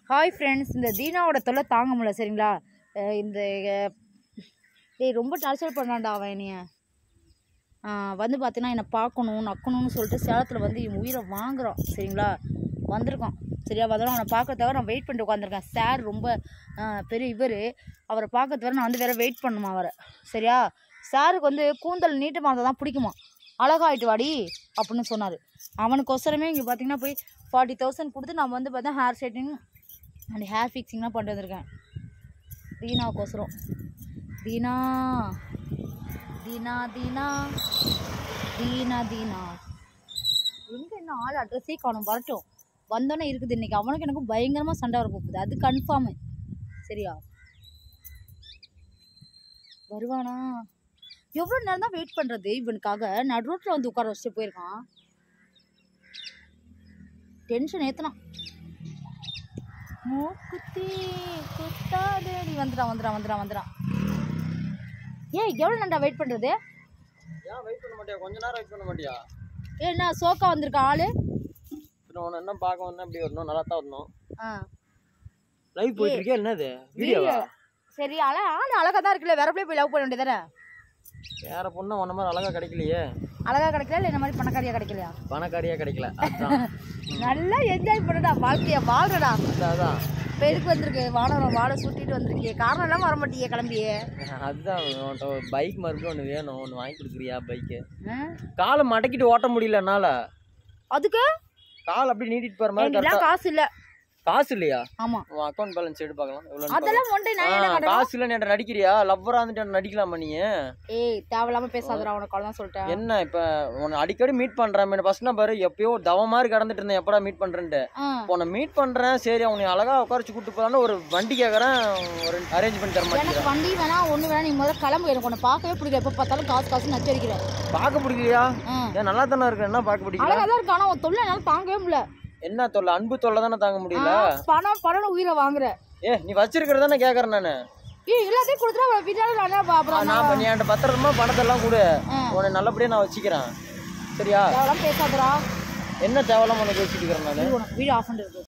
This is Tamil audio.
ஹாய் ஃப்ரெண்ட்ஸ் இந்த தீனாவோட தொல்லை தாங்க முடியல சரிங்களா அஹ் இந்த அஹ், டேய் ரொம்ப டார்ச்சர் பண்ணான்டா அவன் என்னைய ஆஹ், வந்து பார்த்தீங்கன்னா என்னை பார்க்கணும் நக்கணும்னு சொல்லிட்டு சேலத்தில் வந்து இவன் உயிரை வாங்குறான் சரிங்களா வந்திருக்கான் சரியா வந்தாலும் அவனை பார்க்கறதுக்காக நான் வெயிட் பண்ணிட்டு உட்காந்துருக்கேன் சார் ரொம்ப ஆஹ், பெரிய இவர் அவரை பார்க்கறது வரை நான் வந்து வேற வெயிட் பண்ணுமா அவரை சரியா சாருக்கு வந்து கூந்தல் நீட்டமாக இருந்தால் தான் பிடிக்குமா அழகாயிட்டு வாடி அப்படின்னு சொன்னார் அவனுக்கொசரமே இங்கே பார்த்தீங்கன்னா போய் ஃபார்ட்டி தௌசண்ட் கொடுத்து நான் வந்து பார்த்தா ஹேர் செட்டிங் அண்ட் ஹேர் ஃபிக்ஸிங்லாம் பண்ணிட்டு வந்திருக்கேன் தீனாவுக்கோசரம் தீனா தீனா தீனா தீனா தீனா எங்கே என்ன ஆள் அட்ரஸே காணும் வரட்டும் வந்தோன்னே இருக்குது இன்னைக்கு அவனுக்கு எனக்கும் பயங்கரமாக சண்டை வர போகுது அது கன்ஃபார்மு சரியா வருவானா எவ்வளோ நேரம் தான் வெயிட் பண்ணுறது இவனுக்காக நடு ரோட்டில் வந்து உட்கார வச்சுட்டு போயிருக்கான் டென்ஷன் ஏத்தலாம் மூக்குத்தி குத்தாதேடி வந்துடான் வந்துடான் வந்துடான் வந்துடான் ஏய் எவ்வளோ நேரம் வெயிட் பண்ணுறது ஏன் வெயிட் பண்ண மாட்டியா கொஞ்ச நேரம் வெயிட் பண்ண மாட்டியா ஏ என்ன சோக்கா வந்திருக்கா ஆளு பின்ன உன்னை என்ன பார்க்க வந்தா எப்படி வரணும் நல்லா தான் வரணும் ஆ லைவ் போயிட்டு இருக்கே என்னது வீடியோவா சரி அழ ஆள் அழகா தான் இருக்குல்ல வேற போய் லவ் பண்ண வேண்டியதானே வேற பொண்ணு உன்ன மாதிரி அழகா கிடைக்கலையே அழகா கிடைக்கல இல்லை இந்த மாதிரி பணக்காரியா கிடைக்கலையா பணக்காரியா கிடைக்கல அதான் நல்லா என்ஜாய் பண்ணுடா வாழ்க்கைய வாழ்றடா அதான், அதான் இப்போ எதுக்கு வந்திருக்கு வானம் வாழை சுட்டிட்டு வந்திருக்கே காரணம் எல்லாம் வர மாட்டியே கிளம்பியே அதுதான் உன்கிட்ட ஒரு பைக் மறுபடியும் ஒன்று வேணும் ஒன்று வாங்கி கொடுக்குறியா பைக்கு ஆ? காலை மடக்கிட்டு ஓட்ட முடியல என்னால அதுக்கு கால் அப்படியே நீட்டிட்டு போற மாதிரி என்கிட்டலாம் கரெக்டா காசு இல்ல காசு இல்லையா ஆமா உன் அக்கௌண்ட் பேலன்ஸ் எடுத்து பார்க்கலாம் எவ்வளோன்னு அதெல்லாம் ஒன்றை நான் என்ன பார்க்கலாம். ஆ, கண்டேன் காசு இல்லைன்னு என்கிட்ட நடிக்கிறியா லவ்வரா இருந்துட்டு நடிக்கலாமா நீ ஏய் தேவையில்லாம பேசாதடா உனக்கு அவ்வளவுதான் சொல்லிட்டேன் என்ன இப்ப உன்னை அடிக்கடி மீட் பண்றேன் ஃபர்ஸ்ட் பாரு எப்பயோ தவ மாதிரி கடந்துட்டு இருந்தேன் எப்படா மீட் பண்றேன்ட்டு ஆ. உன்னை மீட் பண்றேன் சரி அவனை அழகா உட்காரச்சு கூட்டு போலான்னு ஒரு வண்டி கேக்குறேன் ஒரு அரேஞ்ச் பண்ணி தர எனக்கு மாட்டேங்கிற வண்டி வேணா ஒண்ணு வேணா நீ முதல்ல கிளம்பு எனக்கு உன்னை பார்க்கவே பிடிக்கல எப்ப பார்த்தாலும் காசு காசு நச்சு அடிக்கிறேன் பார்க்க பிடிக்கலையா ஆ. ஏன் நல்லா தானே இருக்கு என்ன பார்க்க பிடிக்கல அழகா தான் இருக்கு ஆனா உன் தொல்லை என்னால தாங்கவே முடியல என்ன தொல்லை அன்பு தொல்லை தானே தாங்க முடியல ஆ, பணம் பணம் உயிரை வாங்குற ஏ நீ வச்சிருக்கிறது தானே கேக்குறேன் நானு ஏய் எல்லாத்தையும் கொடுத்துட்டா வீட்டால நான் என்ன பா- அப்புறம் நான் இப்ப நீ என்கிட்ட பத்திரமா பணத்தெல்லாம் கொடு ஆ. உன்னை நல்லபடியா நான் வச்சுக்கிறேன் சரியா தேவையில்லாம பேசாதடா என்ன தேவையில்லாம உனக்கு வச்சுட்டு இருக்கிறேன் நானு இது உனக்கு வீடியோ ஆஃப் பண்ணிருக்கு